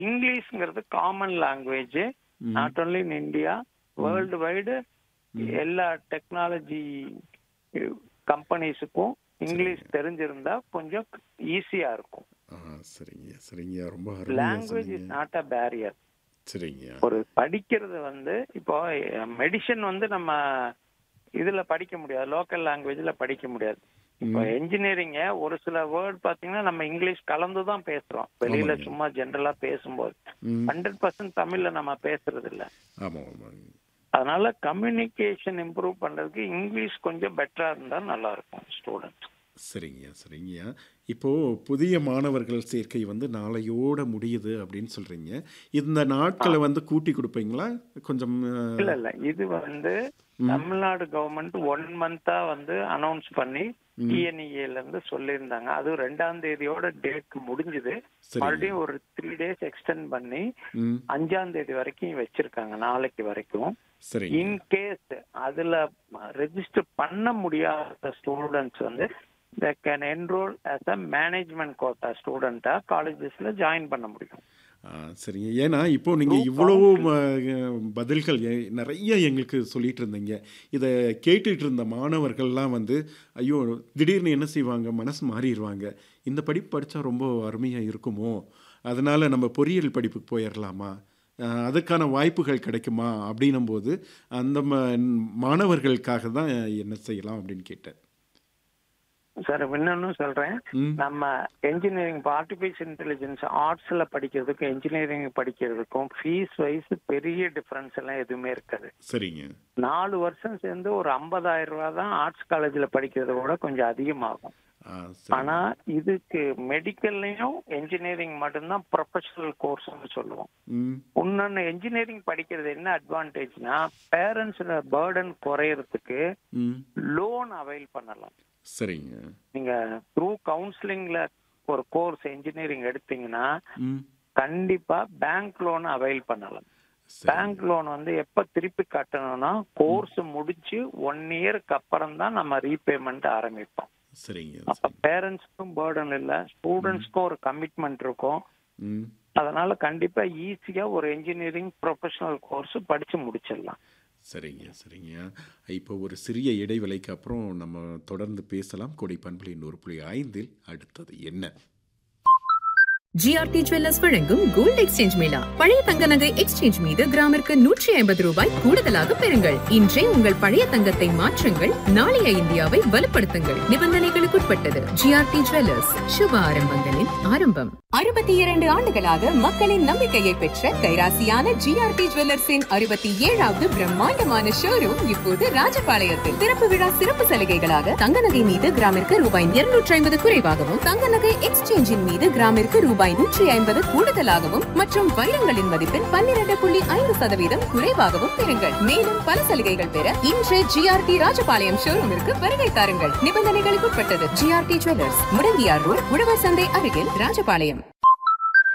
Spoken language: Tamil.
இங்கிலீஷ்ங்கிறது காமன் லாங்குவேஜ் ம். Not only in India worldwide எல்லா டெக்னாலஜி கம்பெனிஸுக்கும் இங்கிலீஷ் தெரிஞ்சிருந்தா கொஞ்சம் ஈஸியா இருக்கும் ஆ சரிங்க சரிங்க ரொம்ப அருமையா லாங்குவேஜ் இஸ் சொன்னீங்க நாட் அ பேரியர் சரிங்க ஒரு படிக்கிறது வந்து இப்போ மெடிசன் வந்து நம்ம இதுல படிக்க முடியாது லோக்கல் லாங்குவேஜ்ல படிக்க முடியாது இப்போ என்ஜினியரிங்க ஒரு சில வேர்ட் பாத்தீங்கன்னா நம்ம இங்கிலீஷ் கலந்து தான் பேசுறோம் வெளியில ஆமாங்க. சும்மா ஜென்ரலா பேசும்போது ம் ஹண்ட்ரட் பர்சன்ட் தமிழ்ல நம்ம பேசுறது இல்ல ஆமாம் ஆமாங்க அதனால கம்யூனிகேஷன் இம்ப்ரூவ் பண்றதுக்கு இங்கிலீஷ் கொஞ்சம் பெட்டரா இருந்தா நல்லா இருக்கும் ஸ்டூடெண்ட்ஸ் சரிங்கய்யா சரிங்கய்யா இப்போது புதிய மாணவர்கள் சேர்க்கை வந்து நாளையோட முடியுது அப்படின்னு சொல்கிறீங்க இந்த நாட்களை வந்து கூட்டி கொடுப்பீங்களா கொஞ்சம் அஹ், இல்ல இல்ல இது வந்து தமிழ்நாடு கவர்மெண்ட் ஒன் மந்தா வந்து அனௌன்ஸ் பண்ணி டிஎன்இஏல இருந்து சொல்லியிருந்தாங்க அது ரெண்டாம் தேதியோட டேட் முடிஞ்சுது சரிங்க. மறுபடியும் ஒரு த்ரீ டேஸ் எக்ஸ்டெண்ட் பண்ணி ம் அஞ்சாம் தேதி வரைக்கும் வச்சிருக்காங்க நாளைக்கு வரைக்கும் சரிங்க இன் கேஸ் அதுல ரெஜிஸ்டர் பண்ண முடியாத ஸ்டூடெண்ட்ஸ் வந்து they can enrol as a management quota ஸ்டூடெண்டா காலேஜஸ்ல ஜாயின் பண்ண முடியும் ஆ, சரிங்க ஏன்னா இப்போ நீங்கள் இவ்வளோ அஹ், பதில்கள் எ- நிறைய எங்களுக்கு சொல்லிட்டு இருந்தீங்க இதை கேட்டுட்டு இருந்த மாணவர்கள்லாம் வந்து ஐயோ திடீர்னு என்ன செய்வாங்க மனசு மாறிடுவாங்க இந்த படிப்பு படித்தா ரொம்ப அருமையாக இருக்குமோ அதனால் நம்ம பொறியியல் படிப்புக்கு போயிடலாமா அஹ், அதுக்கான வாய்ப்புகள் கிடைக்குமா அப்படின்னும் போது அந்த ம மாணவர்களுக்காக தான் என்ன செய்யலாம் அப்படின்னு கேட்டேன் சார் இன்னொன்னு சொல்றேன் ம் நம்ம என்ஜினியரிங் ஆர்டிபிஷியல் இன்டெலிஜென்ஸ் ஆர்ட்ஸ்ல படிக்கிறதுக்கும் என்ஜினியரிங் படிக்கிறதுக்கும் ஃபீஸ் வைஸ் பெரிய டிஃபரன்ஸ் எல்லாம் எதுவுமே இருக்காது சரிங்க நாலு வருஷம் சேர்ந்து ஒரு ஐம்பதாயிரம் ரூபாய் தான் ஆர்ட்ஸ் காலேஜ்ல படிக்கிறத விட கொஞ்சம் அதிகமாகும் ஆ சரி ஆனா இதுக்கு மெடிக்கல்லையும் என்ஜினியரிங் மட்டும்தான் ப்ரொஃபஷனல் கோர்ஸ்னு சொல்லுவோம் ம் இன்னொன்னு என்ஜினியரிங் படிக்கிறது என்ன அட்வான்டேஜ்னா பேரண்ட்ஸோட பேர்டன் குறையறதுக்கு ம் லோன் அவைல் பண்ணலாம் சரிங்க நீங்க த்ரூ கவுன்சிலிங்ல ஒரு கோர்ஸ் என்ஜினியரிங் எடுத்தீங்கன்னா ம் கண்டிப்பா பேங்க் லோன் அவைல் பண்ணலாம் சரி பேங்க் லோன் வந்து எப்ப திருப்பி கட்டணும்னா கோர்ஸ் முடிச்சு ஒன் இயருக்கு அப்புறம் தான் நம்ம ரீபேமெண்ட் ஆரம்பிப்போம் சரிங்க அப்ப பேரண்ட்ஸ்க்கும் பேர்டன் இல்ல ஸ்டூடெண்ட்ஸ்க்கும் ஒரு கமிட்மெண்ட் இருக்கும் ம் அதனால கண்டிப்பா ஈஸியா ஒரு என்ஜினியரிங் ப்ரொஃபஷனல் கோர்ஸ் படிச்சு முடிச்சிடலாம் சரிங்க சரிங்க இப்போ ஒரு சிறிய இடைவேளைக்கு அப்புறம் நம்ம தொடர்ந்து பேசலாம் கொடை பண்புலின் ஒரு புள்ளி ஐந்தில் அடுத்தது என்ன ஜிஆர்டி ஜுவல்லர்ஸ் வழங்கும் கோல்ட் எக்ஸ்சேஞ்ச் மேளா பழைய தங்க நகை எக்ஸ்சேஞ்ச் மீது கிராமிற்கு நூற்றி ஐம்பது ரூபாய் கூடுதலாக பெறுங்கள் இன்றே உங்கள் பழைய தங்கத்தை மாற்றுங்கள் நாளைய இந்தியாவை வலுப்படுத்துங்கள் நிபந்தனைகளுக்குட்பட்டது ஜிஆர்டி ஜுவல்லர்ஸ் சுப ஆரம்பங்களின் ஆரம்பம் அறுபத்தி இரண்டு ஆண்டுகளாக மக்களின் நம்பிக்கையை பெற்ற கைராசியான ஜிஆர்டி ஜுவல்லர்ஸின் அறுபத்தி ஏழாவது பிரம்மாண்டமான ஷோரூம் இப்போது ராஜபாளையத்தில் திறப்பு விழா சிறப்பு சலுகைகளாக தங்க நகை மீது கிராமிற்கு ரூபாய் இருநூற்றி ஐம்பது குறைவாகவும் தங்க நகை எக்ஸ்சேஞ்சின் மீது கிராமிற்கு ரூபாய் நூற்றி ஐம்பது கூடுதலாகவும் மற்றும் வைரங்களின் மதிப்பில் பன்னிரண்டு புள்ளி ஐந்து சதவீதம் குறைவாகவும் பெறுங்கள் மேலும் பல சலுகைகள் பெற இன்று ஜிஆர்டி ராஜபாளையம் ஷோரூமிற்கு வருகை தாருங்கள் நிபந்தனைகளுக்குட்பட்டது ஜிஆர்டி ஜுவல்லர்ஸ் முடங்கியார் ரோட் உழவர் சந்தை அருகில் ராஜபாளையம்